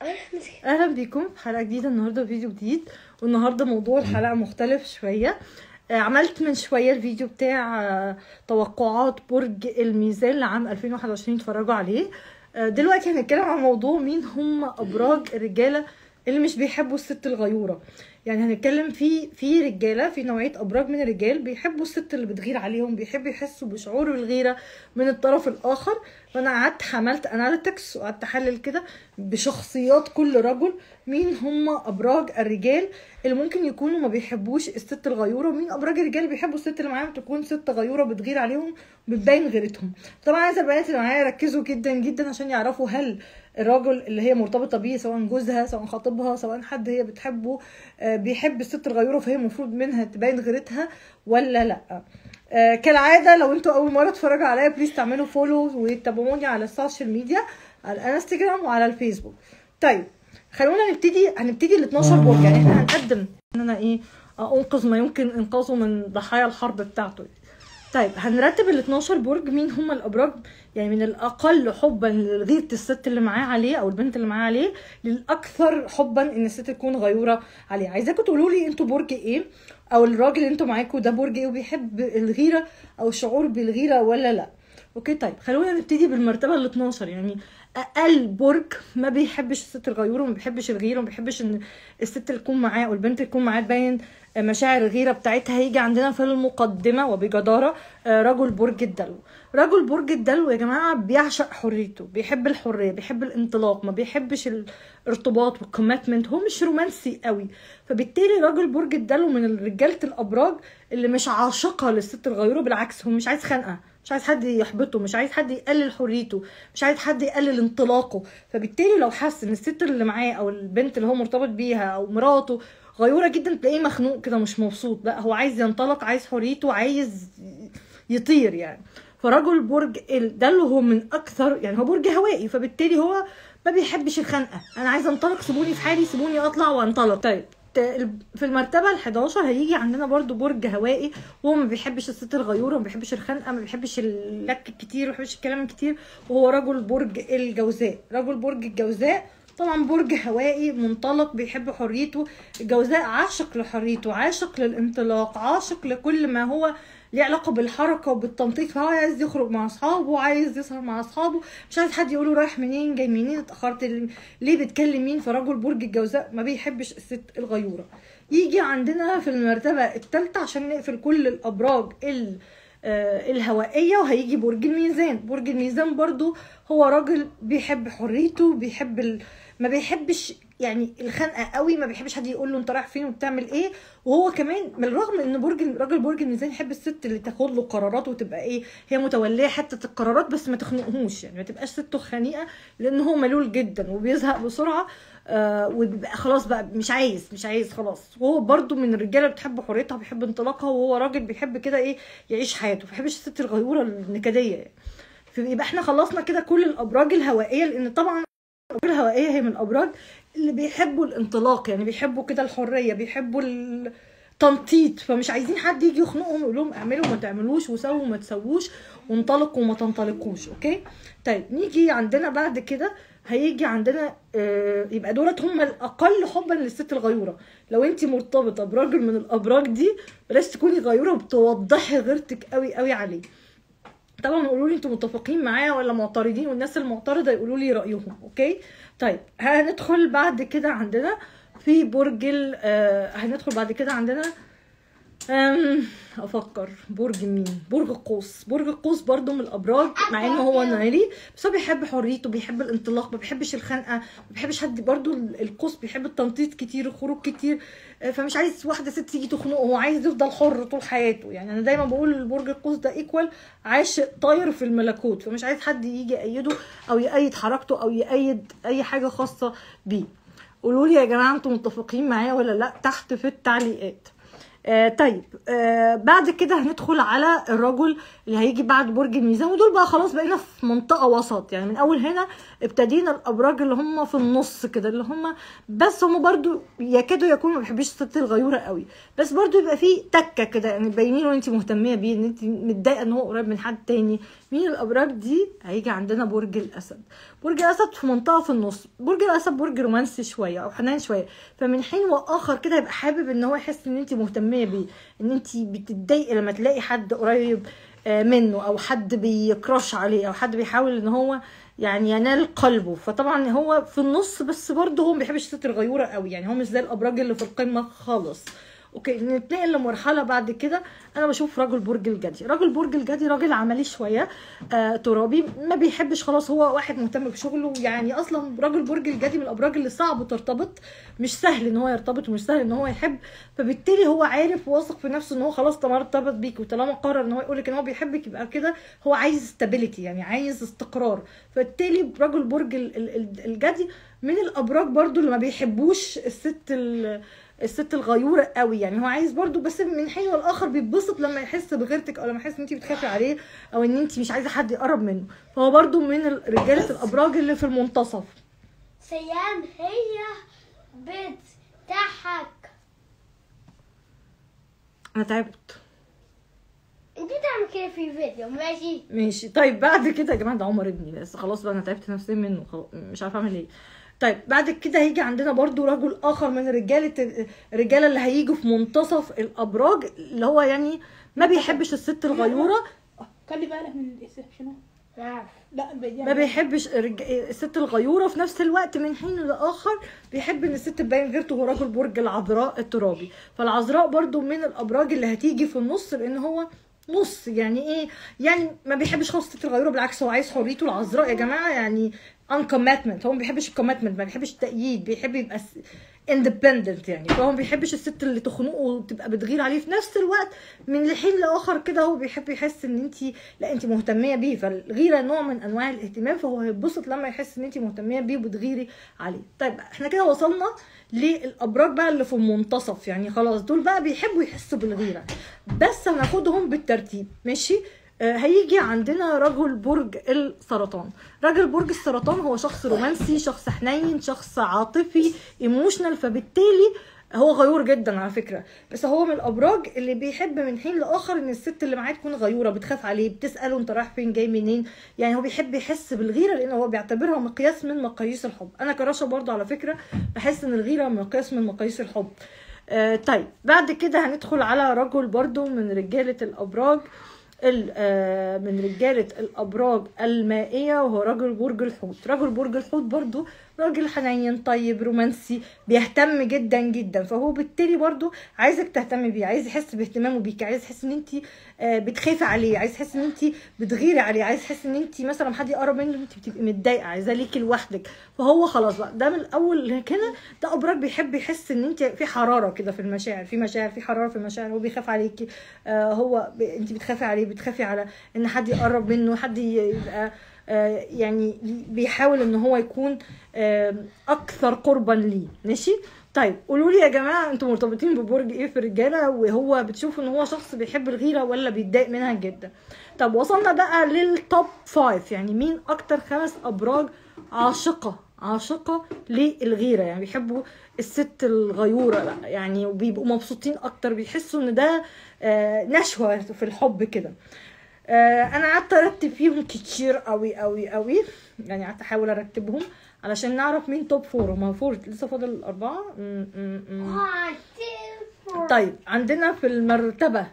اهلا بيكم في حلقه جديده النهارده فيديو جديد والنهارده موضوع الحلقه مختلف شويه آه، عملت من شويه الفيديو بتاع آه، توقعات برج الميزان لعام 2021 اتفرجوا عليه آه، دلوقتي هنتكلم عن موضوع مين هم ابراج الرجاله اللي مش بيحبوا الست الغيوره يعني هنتكلم في في رجاله في نوعيه ابراج من الرجال بيحبوا الست اللي بتغير عليهم بيحبوا يحسوا بشعور الغيره من الطرف الاخر فانا قعدت عملت اناليتكس وقعدت احلل كده بشخصيات كل رجل مين هم ابراج الرجال اللي ممكن يكونوا ما بيحبوش الست الغيوره ومين ابراج الرجال اللي بيحبوا الست اللي معاهم تكون ست غيوره بتغير عليهم بتبين غيرتهم طبعا عايزه البنات اللي معايا يركزوا جدا جدا عشان يعرفوا هل الراجل اللي هي مرتبطه بيه سواء جوزها سواء خطيبها سواء حد هي بتحبه آه، بيحب الست الغيوره فهي المفروض منها تبين غيرتها ولا لا آه، كالعاده لو انتوا اول مره تتفرجوا عليا بليز تعملوا فولو وتتابعوني على السوشيال ميديا على الانستجرام وعلى الفيسبوك طيب خلونا نبتدي هنبتدي ال 12 برج يعني احنا هنقدم ان انا ايه انقذ ما يمكن انقاذه من ضحايا الحرب بتاعته طيب هنرتب ال 12 برج مين هم الابراج يعني من الاقل حبا لغيره الست اللي معاه عليه او البنت اللي معاه عليه للاكثر حبا ان الست تكون غيوره عليه عايزاكم تقولوا لي انتوا برج ايه او الراجل اللي انتوا معاكم ده برج ايه وبيحب الغيره او الشعور بالغيره ولا لا اوكي طيب خلونا نبتدي بالمرتبه ال 12 يعني اقل برج ما بيحبش الست الغيوره وما بيحبش الغيره وما بيحبش ان الست اللي تكون معاه او البنت اللي تكون معاه تبين مشاعر الغيره بتاعتها هيجي عندنا في المقدمه وبجداره آه، رجل برج الدلو رجل برج الدلو يا جماعه بيعشق حريته بيحب الحريه بيحب الانطلاق ما بيحبش الارتباط والكوميتمنت هو مش رومانسي قوي فبالتالي رجل برج الدلو من رجاله الابراج اللي مش عاشقه للست الغيوره بالعكس هو مش عايز خنقه مش عايز حد يحبطه مش عايز حد يقلل حريته مش عايز حد يقلل انطلاقه فبالتالي لو حس ان الست اللي معاه او البنت اللي هو مرتبط بيها او مراته غيوره جدا تلاقيه مخنوق كده مش مبسوط لا هو عايز ينطلق عايز حريته عايز يطير يعني فرجل برج ده اللي هو من اكثر يعني هو برج هوائي فبالتالي هو ما بيحبش الخنقه انا عايزه انطلق سيبوني في حالي سيبوني اطلع وانطلق طيب في المرتبه ال 11 هيجي عندنا برضو برج هوائي وهو ما بيحبش الست الغيوره ما بيحبش الخنقه ما بيحبش اللك الكتير ما بيحبش الكلام الكتير وهو رجل برج الجوزاء رجل برج الجوزاء طبعا برج هوائي منطلق بيحب حريته الجوزاء عاشق لحريته عاشق للانطلاق عاشق لكل ما هو ليه علاقه بالحركه وبالتنطيط فهو عايز يخرج مع اصحابه عايز يسهر مع اصحابه مش عايز حد يقوله رايح منين جاي منين اتاخرت ليه بتكلم مين فرجل برج الجوزاء ما بيحبش الست الغيوره يجي عندنا في المرتبه الثالثه عشان نقفل كل الابراج ال آه، الهوائية وهيجي برج الميزان برج الميزان برضو هو راجل بيحب حريته بيحب ال... ما بيحبش يعني الخنقه قوي ما بيحبش حد يقول له انت رايح فين وبتعمل ايه وهو كمان من الرغم ان برج راجل برج الميزان يحب الست اللي تاخد له قرارات وتبقى ايه هي متوليه حته القرارات بس ما تخنقهوش يعني ما تبقاش سته خنيقه لان هو ملول جدا وبيزهق بسرعه آه وبيبقى خلاص بقى مش عايز مش عايز خلاص وهو برده من الرجاله بتحب حريتها بيحب انطلاقها وهو راجل بيحب كده ايه يعيش حياته ما بيحبش الست الغيوره النكديه يعني فيبقى احنا خلصنا كده كل الابراج الهوائيه لان طبعا الابراج الهوائيه هي من الابراج اللي بيحبوا الانطلاق يعني بيحبوا كده الحريه بيحبوا التنطيط فمش عايزين حد يجي يخنقهم يقول لهم اعملوا ما تعملوش وسووا ما تسووش وانطلقوا وما تنطلقوش اوكي طيب نيجي عندنا بعد كده هيجي عندنا آه يبقى دولت هم الاقل حبا للست الغيوره لو انت مرتبطه براجل من الابراج دي بلاش تكوني غيوره وبتوضحي غيرتك قوي قوي عليه طبعا قولوا لي انتوا متفقين معايا ولا معترضين والناس المعترضه يقولوا لي رايهم اوكي طيب هندخل بعد كده عندنا في برج آه هندخل بعد كده عندنا افكر برج مين برج القوس برج القوس برضو من الابراج مع انه هو ناري بس هو بيحب حريته بيحب الانطلاق ما بيحبش الخنقه ما بيحبش حد برضو القوس بيحب التنطيط كتير الخروج كتير آه، فمش عايز واحده ست تيجي تخنقه هو عايز يفضل حر طول حياته يعني انا دايما بقول برج القوس ده ايكوال عاشق طاير في الملكوت فمش عايز حد يجي يأيده او يأيد حركته او يأيد اي حاجه خاصه بيه قولوا لي يا جماعه انتم متفقين معايا ولا لا تحت في التعليقات آه طيب آه بعد كده هندخل على الرجل اللي هيجي بعد برج الميزان ودول بقى خلاص بقينا في منطقه وسط يعني من اول هنا ابتدينا الابراج اللي هم في النص كده اللي هم بس هم برضو يكادوا يكونوا ما بيحبوش الست الغيوره قوي بس برضو يبقى في تكه كده يعني تبيني له انت مهتميه بيه ان انت متضايقه ان هو قريب من حد تاني مين الابراج دي هيجي عندنا برج الاسد برج الاسد في منطقه في النص برج الاسد برج رومانسي شويه او حنان شويه فمن حين واخر كده يبقى حابب ان هو يحس ان انت مهتميه بيه ان انت بتتضايقي لما تلاقي حد قريب آه، منه او حد بيكرش عليه او حد بيحاول ان هو يعني ينال قلبه فطبعا هو في النص بس برضه هو ما بيحبش الست الغيوره قوي يعني هو مش زي الابراج اللي في القمه خالص اوكي نتنقل لمرحله بعد كده انا بشوف راجل برج الجدي راجل برج الجدي راجل عملي شويه آه ترابي ما بيحبش خلاص هو واحد مهتم بشغله يعني اصلا راجل برج الجدي من الابراج اللي صعب ترتبط مش سهل ان هو يرتبط ومش سهل ان هو يحب فبالتالي هو عارف واثق في نفسه ان هو خلاص طالما ارتبط بيك وطالما قرر ان هو يقول لك ان هو بيحبك يبقى كده هو عايز استابيليتي يعني عايز استقرار فبالتالي راجل برج ال- ال- ال- الجدي من الابراج برضو اللي ما بيحبوش الست ال- الست الغيوره قوي يعني هو عايز برضو بس من حين والاخر بيتبسط لما يحس بغيرتك او لما يحس ان انت بتخافي عليه او ان انت مش عايزه حد يقرب منه فهو برضو من ال- رجاله الابراج اللي في المنتصف سيان هي بتضحك انا تعبت انت تعمل كده في فيديو ماشي ماشي طيب بعد كده يا جماعه ده عمر ابني بس خلاص بقى انا تعبت نفسيا منه خلاص مش عارفه اعمل ايه طيب بعد كده هيجي عندنا برضو رجل اخر من رجاله الرجاله اللي هيجوا في منتصف الابراج اللي هو يعني ما بيحبش الست الغيوره خلي بالك من الاسم شنو نعم لا بيجي ما بيحبش الرج... الست الغيوره في نفس الوقت من حين لاخر بيحب ان الست تبين غيرته هو راجل برج العذراء الترابي فالعذراء برضو من الابراج اللي هتيجي في النص لان هو نص يعني ايه يعني ما بيحبش خالص الست الغيوره بالعكس هو عايز حريته العذراء يا جماعه يعني uncommitment هو ما بيحبش الكوميتمنت ما بيحبش التأييد بيحب يبقى اندبندنت يعني فهو ما بيحبش الست اللي تخنقه وتبقى بتغير عليه في نفس الوقت من حين لاخر كده هو بيحب يحس ان انت لا انت مهتميه بيه فالغيره نوع من انواع الاهتمام فهو هيتبسط لما يحس ان انت مهتميه بيه وبتغيري عليه طيب احنا كده وصلنا للابراج بقى اللي في المنتصف يعني خلاص دول بقى بيحبوا يحسوا بالغيره بس هناخدهم بالترتيب ماشي آه، هيجي عندنا رجل برج السرطان رجل برج السرطان هو شخص رومانسي شخص حنين شخص عاطفي ايموشنال فبالتالي هو غيور جدا على فكره بس هو من الابراج اللي بيحب من حين لاخر ان الست اللي معاه تكون غيوره بتخاف عليه بتساله انت رايح فين جاي منين يعني هو بيحب يحس بالغيره لان هو بيعتبرها مقياس من مقاييس الحب انا كرشه برضو على فكره بحس ان الغيره مقياس من مقاييس الحب آه طيب بعد كده هندخل على رجل برضو من رجاله الابراج ال- آه، من رجالة الأبراج المائية وهو رجل برج الحوت رجل برج الحوت برضو راجل حنين طيب رومانسي بيهتم جدا جدا فهو بالتالي برضو عايزك تهتمي بيه عايز يحس باهتمامه بيك عايز يحس ان انت بتخافي عليه عايز يحس ان انت بتغيري عليه عايز يحس ان انت مثلا حد يقرب منه انت بتبقي متضايقه عايزاه ليكي لوحدك فهو خلاص بقى ده من الاول كده ده ابراج بيحب يحس ان انت في حراره كده في المشاعر في مشاعر في حراره في المشاعر هو بيخاف عليكي آه هو ب... انت بتخافي عليه بتخافي على ان حد يقرب منه حد يبقى آه يعني بيحاول ان هو يكون آه اكثر قربا ليه ماشي طيب قولوا لي يا جماعه انتوا مرتبطين ببرج ايه في الرجاله وهو بتشوفوا ان هو شخص بيحب الغيره ولا بيتضايق منها جدا طب وصلنا بقى للتوب فايف يعني مين اكتر خمس ابراج عاشقه عاشقه للغيره يعني بيحبوا الست الغيوره بقى يعني وبيبقوا مبسوطين اكتر بيحسوا ان ده آه نشوه في الحب كده آه انا قعدت ارتب فيهم كتير قوي قوي قوي يعني قعدت احاول ارتبهم علشان نعرف مين توب فور هما فور لسه فاضل اربعه م- م- م. One, two, four. طيب عندنا في المرتبه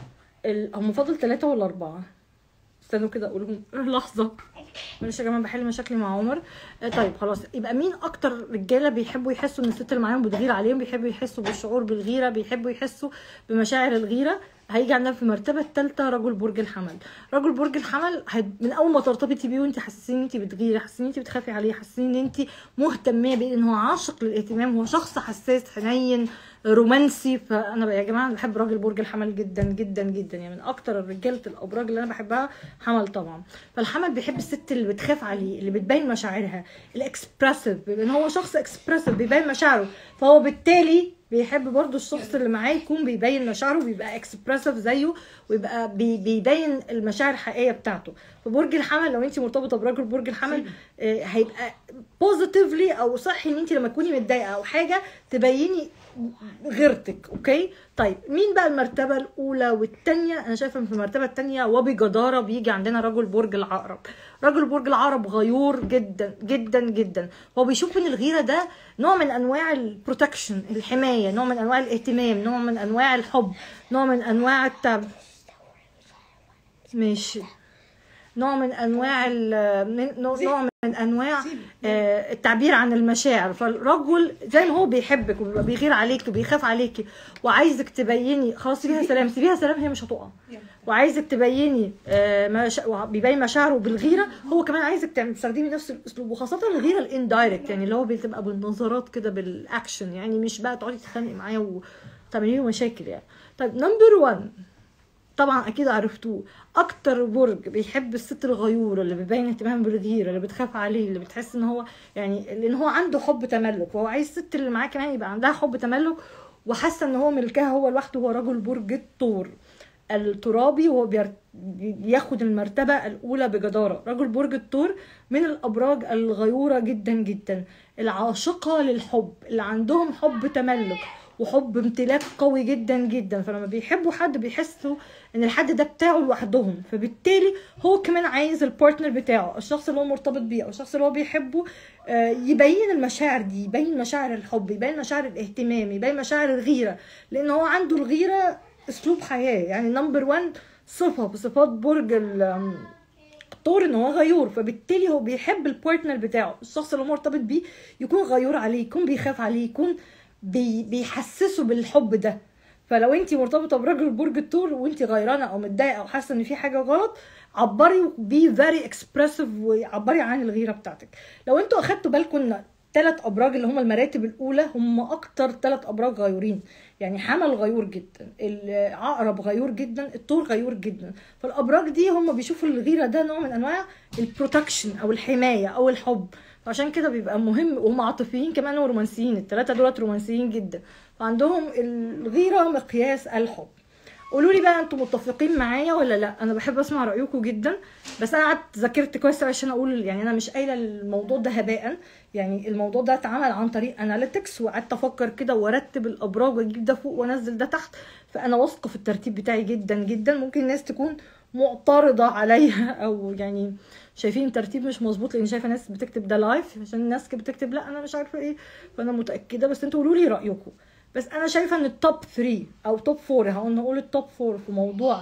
ال- هم فاضل ثلاثه ولا اربعه استنوا كده اقولهم لحظه معلش يا جماعه بحل مشاكلي مع عمر آه، طيب خلاص يبقى مين اكتر رجاله بيحبوا يحسوا ان الست اللي معاهم بتغير عليهم بيحبوا يحسوا بالشعور بالغيره بيحبوا يحسوا بمشاعر الغيره هيجي عندنا في المرتبه الثالثه رجل برج الحمل رجل برج الحمل هي- من اول ما ترتبطي بيه وانت حاسين ان انت بتغيري حاسين ان انت بتخافي عليه حاسين ان انت مهتميه بيه ان هو عاشق للاهتمام هو شخص حساس حنين رومانسي فانا بقى يا جماعه أنا بحب راجل برج الحمل جدا جدا جدا يعني من اكتر رجاله الابراج اللي انا بحبها حمل طبعا فالحمل بيحب الست اللي بتخاف عليه اللي بتبين مشاعرها الاكسبرسيف لان هو شخص اكسبرسيف بيبين مشاعره فهو بالتالي بيحب برضو الشخص اللي معاه يكون بيبين مشاعره بيبقى اكسبرسيف زيه ويبقى بي بيبين المشاعر الحقيقيه بتاعته فبرج الحمل لو انت مرتبطه برجل برج الحمل آه، هيبقى بوزيتيفلي او صحي ان انت لما تكوني متضايقه او حاجه تبيني غيرتك اوكي طيب مين بقى المرتبه الاولى والثانيه انا شايفه إن في المرتبه الثانيه وبجداره بيجي عندنا رجل برج العقرب رجل برج العقرب غيور جدا جدا جدا هو بيشوف ان الغيره ده نوع من انواع البروتكشن الحمايه نوع من انواع الاهتمام نوع من انواع الحب نوع من انواع التعب ماشي نوع من انواع ال- من- نوع نوع من انواع آه، التعبير عن المشاعر فالرجل زي ما هو بيحبك وبيبقى بيغير عليك وبيخاف عليكي وعايزك تبيني خلاص سيبيها سلام سيبيها سلام هي مش هتقع وعايزك تبيني آه، مش... بيبين مشاعره بالغيره هو كمان عايزك تعمل تستخدمي نفس الاسلوب وخاصه الغيره الاندايركت يعني اللي هو بتبقى بالنظرات كده بالاكشن يعني مش بقى تقعدي تتخانقي معاه وتعملي له مشاكل يعني طيب نمبر 1 طبعا اكيد عرفتوه اكتر برج بيحب الست الغيوره اللي بيبين اهتمام بالغيره اللي بتخاف عليه اللي بتحس ان هو يعني لان هو عنده حب تملك وهو عايز الست اللي معاه كمان يبقى عندها حب تملك وحاسه ان هو ملكها هو لوحده هو رجل برج الثور الترابي وهو بير- بياخد المرتبة الأولى بجدارة رجل برج الثور من الأبراج الغيورة جدا جدا العاشقة للحب اللي عندهم حب تملك وحب امتلاك قوي جدا جدا فلما بيحبوا حد بيحسوا ان الحد ده بتاعه لوحدهم فبالتالي هو كمان عايز البارتنر بتاعه الشخص اللي هو مرتبط بيه او الشخص اللي هو بيحبه آه، يبين المشاعر دي يبين مشاعر الحب يبين مشاعر الاهتمام يبين مشاعر الغيره لان هو عنده الغيره اسلوب حياه يعني نمبر 1 صفه بصفات برج ال- الثور ان هو غيور فبالتالي هو بيحب البارتنر بتاعه الشخص اللي هو مرتبط بيه يكون غيور عليه يكون بيخاف عليه يكون بي بيحسسه بالحب ده فلو انت مرتبطه براجل برج الثور وانت غيرانه او متضايقه او حاسه ان في حاجه غلط عبري بي فيري اكسبرسيف وعبري عن الغيره بتاعتك لو انتوا اخدتوا بالكم ان ثلاث ابراج اللي هم المراتب الاولى هم اكتر ثلاث ابراج غيورين يعني حمل غيور جدا العقرب غيور جدا الثور غيور جدا فالابراج دي هم بيشوفوا الغيره ده نوع من انواع البروتكشن او الحمايه او الحب فعشان كده بيبقى مهم وهم عاطفيين كمان ورومانسيين الثلاثه دولت رومانسيين جدا فعندهم الغيره مقياس الحب قولوا لي بقى انتوا متفقين معايا ولا لا انا بحب اسمع رايكم جدا بس انا قعدت ذاكرت كويس أوي عشان اقول يعني انا مش قايله الموضوع ده هباء يعني الموضوع ده اتعمل عن طريق اناليتكس وقعدت افكر كده وارتب الابراج واجيب ده فوق وانزل ده تحت فانا واثقه في الترتيب بتاعي جدا جدا ممكن الناس تكون معترضه عليا او يعني شايفين الترتيب مش مظبوط لان شايفه ناس بتكتب ده لايف عشان الناس كانت بتكتب لا انا مش عارفه ايه فانا متاكده بس انتوا قولوا لي رايكم بس انا شايفه ان التوب 3 او توب 4 هقول نقول التوب 4 في موضوع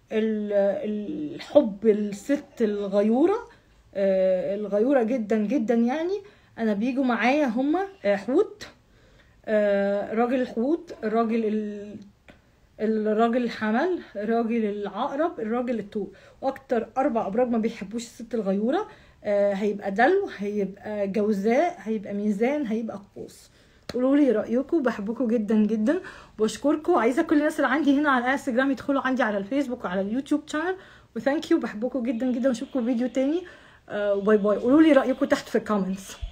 ال- الحب الست الغيوره آه، الغيوره جدا جدا يعني انا بيجوا معايا هما آه، حوت آه، راجل الحوت الراجل ال- الراجل الحمل الراجل العقرب الراجل الثور واكتر اربع ابراج ما بيحبوش الست الغيوره آه، هيبقى دلو هيبقى جوزاء هيبقى ميزان هيبقى قوس قولوا لي رايكم بحبكم جدا جدا وبشكركم عايزه كل الناس اللي عندي هنا على الانستجرام يدخلوا عندي على الفيسبوك وعلى اليوتيوب شانل وثانك يو بحبكم جدا جدا واشوفكم فيديو تاني آه، باي باي قولوا لي رايكم تحت في الكومنتس